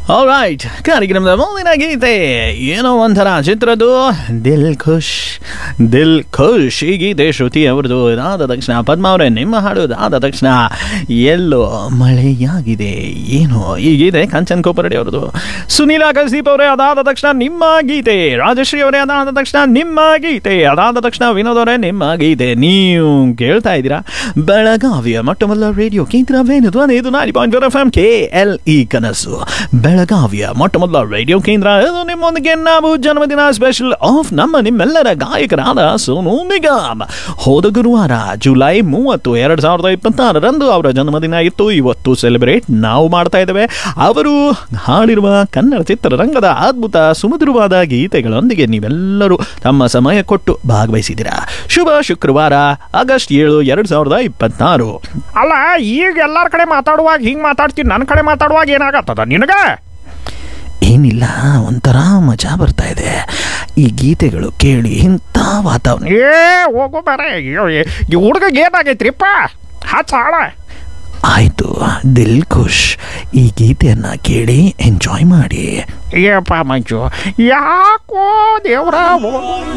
right ಕಾರ್ಯಕ್ರಮದ ಮುಂದಿನ ಗೀತೆ ಏನೋ ಒಂಥರ ಚಿತ್ರದ್ದು ದಿಲ್ ಖುಷ್ ದಿಲ್ ಖುಷ್ ಈ ಗೀತೆ ಶ್ರುತಿ ಅವ್ರದ್ದು ಇದಾದ ತಕ್ಷಣ ಪದ್ಮ ಅವರೇ ನಿಮ್ಮ ಹಾಡು ಇದಾದ ತಕ್ಷಣ ಎಲ್ಲೋ ಮಳೆಯಾಗಿದೆ ಏನು ಈ ಗೀತೆ ಕಾಂಚನ್ ಕೋಪರಡಿ ಅವ್ರದ್ದು ಸುನೀಲ ಕಸೀಪ್ ಅವರೇ ಅದಾದ ತಕ್ಷಣ ನಿಮ್ಮ ಗೀತೆ ರಾಜಶ್ರೀ ಅವರೇ ಅದಾದ ತಕ್ಷಣ ನಿಮ್ಮ ಗೀತೆ ಅದಾದ ತಕ್ಷಣ ವಿನೋದ್ ಅವರೇ ನಿಮ್ಮ ಗೀತೆ ನೀವು ಕೇಳ್ತಾ ಇದ್ದೀರಾ ಬೆಳಗಾವಿಯ ಮೊಟ್ಟಮೊದಲ ರೇಡಿಯೋ ಕೇಂದ್ರವೇನದು ಇದು ನಾಡಿ point four F M K L E ಕನಸು ಬೆಳಗಾವಿಯ ಮೊಟ್ಟ ಮೊದಲ ರೇಡಿಯೋ ಕೇಂದ್ರ ಇದು ನಿಮ್ಮೊಂದಿಗೆ ನಾವು ಜನ್ಮದಿನ ಸ್ಪೆಷಲ್ ಆಫ್ ನಮ್ಮ ನಿಮ್ಮೆಲ್ಲರ ಗಾಯಕರಾದ ಸೋನು ನಿಗಮ್ ಹೋದ ಗುರುವಾರ ಜುಲೈ ಮೂವತ್ತು ಎರಡು ಸಾವಿರದ ಇಪ್ಪತ್ತಾರರಂದು ಅವರ ಜನ್ಮದಿನ ಇತ್ತು ಇವತ್ತು ಸೆಲೆಬ್ರೇಟ್ ನಾವು ಮಾಡ್ತಾ ಇದ್ದೇವೆ ಅವರು ಹಾಡಿರುವ ಕನ್ನಡ ಚಿತ್ರರಂಗದ ಅದ್ಭುತ ಸುಮಧುರವಾದ ಗೀತೆಗಳೊಂದಿಗೆ ನೀವೆಲ್ಲರೂ ತಮ್ಮ ಸಮಯ ಕೊಟ್ಟು ಭಾಗವಹಿಸಿದ್ದೀರಾ ಶುಭ ಶುಕ್ರವಾರ ಆಗಸ್ಟ್ ಏಳು ಎರಡು ಸಾವಿರದ ಇಪ್ಪತ್ತಾರು ಅಲ್ಲ ಈಗ ಎಲ್ಲಾರ ಕಡೆ ಮಾತಾಡುವಾಗ ಹಿಂಗ್ ಮಾತಾಡ್ತೀನಿ ನನ್ನ ಕಡೆ ಮಾತಾಡುವಾಗ ಏನಾಗತ್ತದ ನಿನಗ ಏನಿಲ್ಲ ಒಂಥರ ಮಜಾ ಬರ್ತಾ ಇದೆ ಈ ಗೀತೆಗಳು ಕೇಳಿ ಇಂಥ ವಾತಾವರಣ ಏ ಹೋಗು ಬೇರೆ ಈ ಹುಡುಗಗೆ ಏನಾಗೈತ್ರಿಪ್ಪ ಹಚ್ಚ ಹಾಳ ಆಯ್ತು ದಿಲ್ ಖುಷ್ ಈ ಗೀತೆಯನ್ನ ಕೇಳಿ ಎಂಜಾಯ್ ಮಾಡಿ ಏಪ್ಪ ಮಂಜು ಯಾಕೋ ದೇವ್ರ